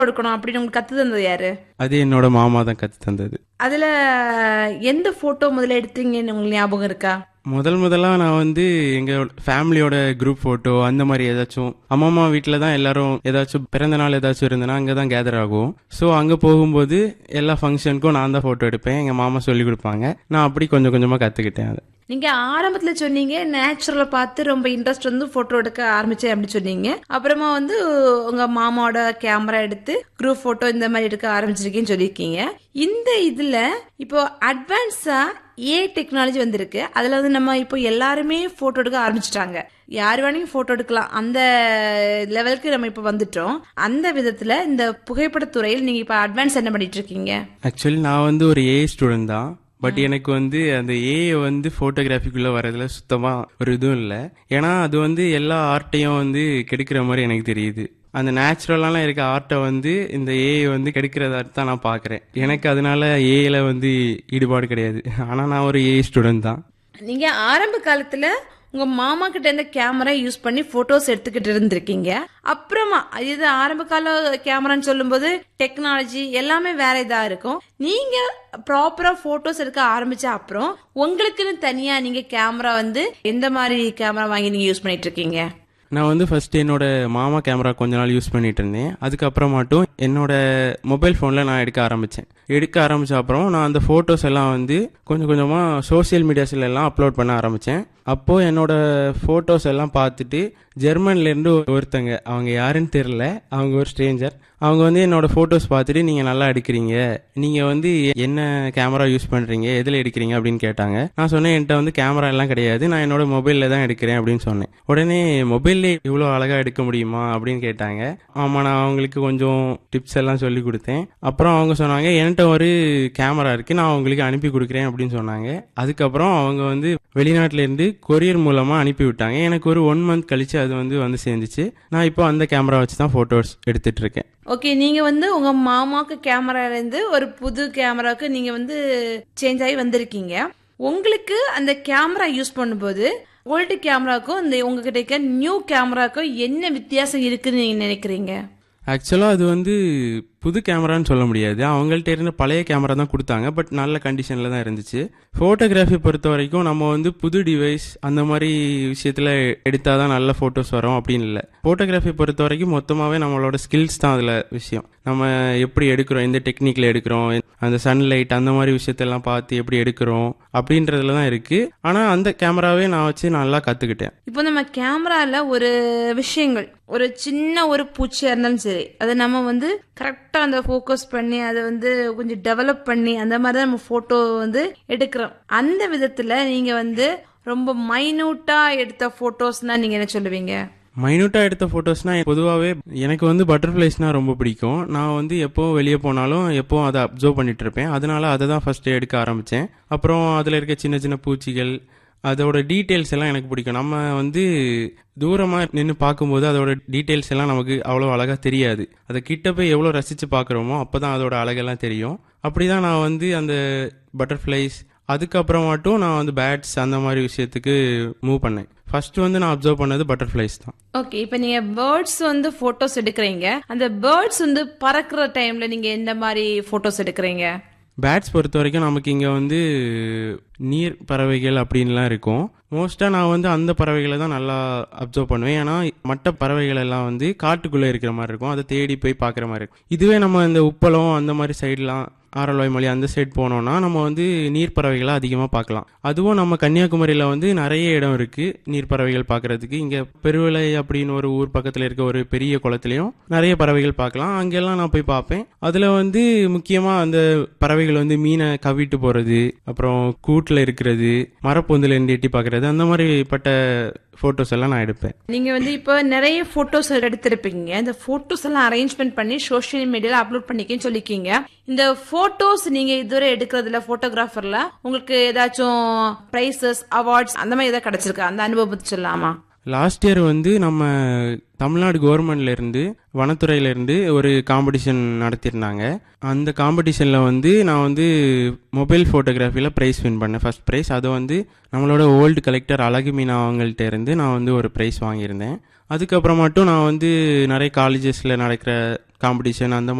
எடுக்கணும் அப்படின்னு உங்களுக்கு கத்து தந்தது யாரு அது என்னோட மாமா தான் கற்று தந்தது அதுல எந்த போட்டோ முதல்ல எடுத்தீங்கன்னு உங்களுக்கு ஞாபகம் இருக்கா முதல் முதலாக நான் வந்து எங்கள் ஃபேமிலியோட குரூப் ஃபோட்டோ அந்த மாதிரி ஏதாச்சும் அம்மா அம்மா வீட்டில் தான் எல்லாரும் ஏதாச்சும் பிறந்த நாள் ஏதாச்சும் இருந்ததுன்னா அங்கே தான் கேதர் ஆகும் ஸோ அங்கே போகும்போது எல்லா ஃபங்க்ஷனுக்கும் நான் தான் ஃபோட்டோ எடுப்பேன் எங்கள் மாமா சொல்லி கொடுப்பாங்க நான் அப்படி கொஞ்சம் கொஞ்சமாக கற்றுக்கிட்டேன் அதை நீங்க ஆரம்பத்துல சொன்னீங்க நேச்சுரலை பார்த்து ரொம்ப இன்ட்ரெஸ்ட் வந்து போட்டோ எடுக்க ஆரம்பிச்சேன் அப்படின்னு சொன்னீங்க அப்புறமா வந்து உங்க மாமாவோட கேமரா எடுத்து குரூப் போட்டோ இந்த மாதிரி எடுக்க ஆரம்பிச்சிருக்கேன்னு சொல்லியிருக்கீங்க இந்த இதுல இப்போ அட்வான்ஸா ஏ டெக்னாலஜி வந்திருக்கு அதுல வந்து நம்ம இப்போ எல்லாருமே போட்டோ எடுக்க ஆரம்பிச்சிட்டாங்க யார் வேணையும் போட்டோ எடுக்கலாம் அந்த லெவலுக்கு நம்ம இப்போ வந்துட்டோம் அந்த விதத்துல இந்த புகைப்படத்துறையில் நீங்க இப்போ அட்வான்ஸ் என்ன பண்ணிட்டு இருக்கீங்க ஆக்சுவலி நான் வந்து ஒரு ஏ ஸ்டூடெண்ட் தான் பட் எனக்கு வந்து அந்த ஏ வந்து ஃபோட்டோகிராஃபிக்குள்ளே வரதுல சுத்தமாக ஒரு இதுவும் இல்லை ஏன்னா அது வந்து எல்லா ஆர்ட்டையும் வந்து கெடுக்கிற மாதிரி எனக்கு தெரியுது அந்த நேச்சுரலான இருக்க ஆர்ட்டை வந்து இந்த ஏ வந்து கெடுக்கிறதாட்டு தான் நான் பார்க்குறேன் எனக்கு அதனால ஏல வந்து ஈடுபாடு கிடையாது ஆனால் நான் ஒரு ஏ ஸ்டூடெண்ட் தான் நீங்க ஆரம்ப காலத்துல உங்க மாமா கிட்ட இருந்த கேமரா யூஸ் பண்ணி போட்டோஸ் எடுத்துக்கிட்டு இருந்திருக்கீங்க அப்புறமா இது ஆரம்ப கால கேமரான்னு சொல்லும்போது டெக்னாலஜி எல்லாமே வேற இதா இருக்கும் நீங்க ப்ராப்பரா போட்டோஸ் எடுக்க ஆரம்பிச்ச அப்புறம் உங்களுக்குன்னு தனியா நீங்க கேமரா வந்து எந்த மாதிரி கேமரா வாங்கி நீங்க யூஸ் பண்ணிட்டு இருக்கீங்க நான் வந்து ஃபர்ஸ்ட் என்னோட மாமா கேமரா கொஞ்ச நாள் யூஸ் பண்ணிட்டு இருந்தேன் அதுக்கப்புறமாட்டும் என்னோட மொபைல் ஃபோனில் நான் எடுக்க ஆரம்பித்தேன் எடுக்க ஆரம்பிச்ச அப்புறம் நான் அந்த ஃபோட்டோஸ் எல்லாம் வந்து கொஞ்சம் கொஞ்சமாக சோஷியல் மீடியாஸ்ல எல்லாம் அப்லோட் பண்ண ஆரம்பித்தேன் அப்போது என்னோட ஃபோட்டோஸ் எல்லாம் பார்த்துட்டு ஜெர்மன்லேருந்து ஒருத்தங்க அவங்க யாருன்னு தெரில அவங்க ஒரு ஸ்ட்ரேஞ்சர் அவங்க வந்து என்னோட ஃபோட்டோஸ் பார்த்துட்டு நீங்கள் நல்லா எடுக்கிறீங்க நீங்கள் வந்து என்ன கேமரா யூஸ் பண்ணுறீங்க எதில் எடுக்கிறீங்க அப்படின்னு கேட்டாங்க நான் சொன்னேன் என்கிட்ட வந்து கேமரா எல்லாம் கிடையாது நான் என்னோட மொபைலில் தான் எடுக்கிறேன் அப்படின்னு சொன்னேன் உடனே மொபைல்லே இவ்வளோ அழகாக எடுக்க முடியுமா அப்படின்னு கேட்டாங்க ஆமாம் நான் அவங்களுக்கு கொஞ்சம் டிப்ஸ் எல்லாம் சொல்லி கொடுத்தேன் அப்புறம் அவங்க சொன்னாங்க என்கிட்ட ஒரு கேமரா இருக்குது நான் அவங்களுக்கு அனுப்பி கொடுக்குறேன் அப்படின்னு சொன்னாங்க அதுக்கப்புறம் அவங்க வந்து வெளிநாட்டிலேருந்து கொரியர் மூலமாக அனுப்பி விட்டாங்க எனக்கு ஒரு ஒன் மந்த் கழிச்சு அது வந்து வந்து சேர்ந்துச்சு நான் இப்போ அந்த கேமரா வச்சு தான் ஃபோட்டோஸ் எடுத்துட்டு இருக்கேன் ஓகே நீங்க வந்து உங்க மாமாக்கு கேமரால இருந்து ஒரு புது கேமராவுக்கு நீங்க வந்து சேஞ்ச் ஆகி வந்திருக்கீங்க உங்களுக்கு அந்த கேமரா யூஸ் பண்ணும்போது ஓல்டு கேமராக்கும் இந்த உங்ககிட்ட இருக்க நியூ கேமராக்கும் என்ன வித்தியாசம் இருக்குன்னு நீங்க நினைக்கிறீங்க ஆக்சுவலாக அது வந்து புது கேமரான்னு சொல்ல முடியாது அவங்கள்ட்ட இருந்த பழைய கேமரா தான் கொடுத்தாங்க பட் நல்ல கண்டிஷனில் தான் இருந்துச்சு ஃபோட்டோகிராஃபி பொறுத்த வரைக்கும் நம்ம வந்து புது டிவைஸ் அந்த மாதிரி விஷயத்தில் எடுத்தால் தான் நல்ல ஃபோட்டோஸ் வரும் அப்படின்னு இல்லை ஃபோட்டோகிராஃபி பொறுத்த வரைக்கும் மொத்தமாகவே நம்மளோட ஸ்கில்ஸ் தான் அதில் விஷயம் நம்ம எப்படி எடுக்கிறோம் எந்த டெக்னிக்கில் எடுக்கிறோம் அந்த சன்லைட் அந்த மாதிரி விஷயத்தெல்லாம் பார்த்து எப்படி எடுக்கிறோம் அப்படின்றதுல தான் இருக்குது ஆனால் அந்த கேமராவே நான் வச்சு நல்லா கற்றுக்கிட்டேன் இப்போ நம்ம கேமரால ஒரு விஷயங்கள் ஒரு சின்ன ஒரு பூச்சியா இருந்தாலும் சரி அதை நம்ம வந்து கரெக்டா அந்த ஃபோக்கஸ் பண்ணி அதை வந்து கொஞ்சம் டெவலப் பண்ணி அந்த மாதிரி தான் நம்ம போட்டோ வந்து எடுக்கிறோம் அந்த விதத்துல நீங்க வந்து ரொம்ப மைனூட்டா எடுத்த போட்டோஸ்னா நீங்க என்ன சொல்லுவீங்க மைனூட்டாக எடுத்த ஃபோட்டோஸ்னால் பொதுவாகவே எனக்கு வந்து பட்டர்ஃப்ளைஸ்னால் ரொம்ப பிடிக்கும் நான் வந்து எப்போ வெளியே போனாலும் எப்போ அதை அப்சர்வ் பண்ணிட்டு இருப்பேன் அதனால அதை தான் ஃபஸ்ட்டு எடுக்க ஆரம்பித்தேன் அப்புறம் அதில் இருக்க சின்ன சின்ன பூச்சிகள் அதோட டீட்டெயில்ஸ் எல்லாம் எனக்கு பிடிக்கும் நம்ம வந்து தூரமாக நின்று பார்க்கும்போது அதோட டீட்டெயில்ஸ் எல்லாம் நமக்கு அவ்வளோ அழகாக தெரியாது அதை கிட்ட போய் எவ்வளோ ரசித்து பார்க்குறோமோ அப்போ தான் அதோட அழகெல்லாம் தெரியும் அப்படி தான் நான் வந்து அந்த பட்டர்ஃப்ளைஸ் அதுக்கப்புறமாட்டும் நான் வந்து பேட்ஸ் அந்த மாதிரி விஷயத்துக்கு மூவ் பண்ணேன் ஃபர்ஸ்ட் வந்து நான் அப்சர்வ் பண்ணது பட்டர்ஃப்ளைஸ் தான் ஓகே இப்போ நீங்க பேர்ட்ஸ் வந்து போட்டோஸ் எடுக்கிறீங்க அந்த பேர்ட்ஸ் வந்து பறக்கிற டைம்ல நீங்க எந்த மாதிரி போட்டோஸ் எடுக்கிறீங்க பேட்ஸ் பொறுத்த வரைக்கும் நமக்கு இங்கே வந்து நீர் பறவைகள் அப்படின்லாம் இருக்கும் மோஸ்ட்டாக நான் வந்து அந்த பறவைகளை தான் நல்லா அப்சர்வ் பண்ணுவேன் ஏன்னா மற்ற பறவைகள் எல்லாம் வந்து காட்டுக்குள்ளே இருக்கிற மாதிரி இருக்கும் அதை தேடி போய் பார்க்குற மாதிரி இருக்கும் இதுவே நம்ம இந்த உப்பளம் அந்த மாதிரி சைட்லாம் ஆரல்வாய் மலை அந்த சைடு போனோம்னா நம்ம வந்து நீர் பறவைகளை அதிகமாக பார்க்கலாம் அதுவும் நம்ம கன்னியாகுமரியில் வந்து நிறைய இடம் இருக்குது நீர் பறவைகள் பார்க்கறதுக்கு இங்கே பெருவிளை அப்படின்னு ஒரு ஊர் பக்கத்தில் இருக்க ஒரு பெரிய குளத்துலையும் நிறைய பறவைகள் பார்க்கலாம் அங்கெல்லாம் நான் போய் பார்ப்பேன் அதில் வந்து முக்கியமாக அந்த பறவைகள் வந்து மீனை கவிட்டு போகிறது அப்புறம் கூட்டில் இருக்கிறது மரப்பொந்தில் இருந்து எட்டி பார்க்கறது அந்த மாதிரிப்பட்ட ஃபோட்டோஸ் எல்லாம் நான் எடுப்பேன் நீங்க வந்து இப்போ நிறைய போட்டோஸ் எடுத்திருப்பீங்க இந்த போட்டோஸ் எல்லாம் அரேஞ்ச்மெண்ட் பண்ணி சோஷியல் மீடியால அப்லோட் பண்ணிக்கன்னு சொல்லிருக்கீங்க இந்த போட்டோஸ் நீங்க இதுவரை எடுக்கிறதுல போட்டோகிராஃபர்ல உங்களுக்கு ஏதாச்சும் பிரைசஸ் அவார்ட்ஸ் அந்த மாதிரி ஏதாவது கிடைச்சிருக்கா அந்த அனுபவத்தை சொல்லலாமா லாஸ்ட் இயர் வந்து நம்ம தமிழ்நாடு கவர்மெண்ட்ல இருந்து வனத்துறையில இருந்து ஒரு காம்படிஷன் நடத்தியிருந்தாங்க அந்த காம்படிஷனில் வந்து நான் வந்து மொபைல் ஃபோட்டோகிராஃபியில் ப்ரைஸ் வின் பண்ணேன் ஃபர்ஸ்ட் ப்ரைஸ் அதை வந்து நம்மளோட ஓல்டு கலெக்டர் அழகு மீனா அவங்கள்ட்ட இருந்து நான் வந்து ஒரு ப்ரைஸ் வாங்கியிருந்தேன் அதுக்கப்புறமாட்டும் நான் வந்து நிறைய காலேஜஸில் நடக்கிற காம்படிஷன் அந்த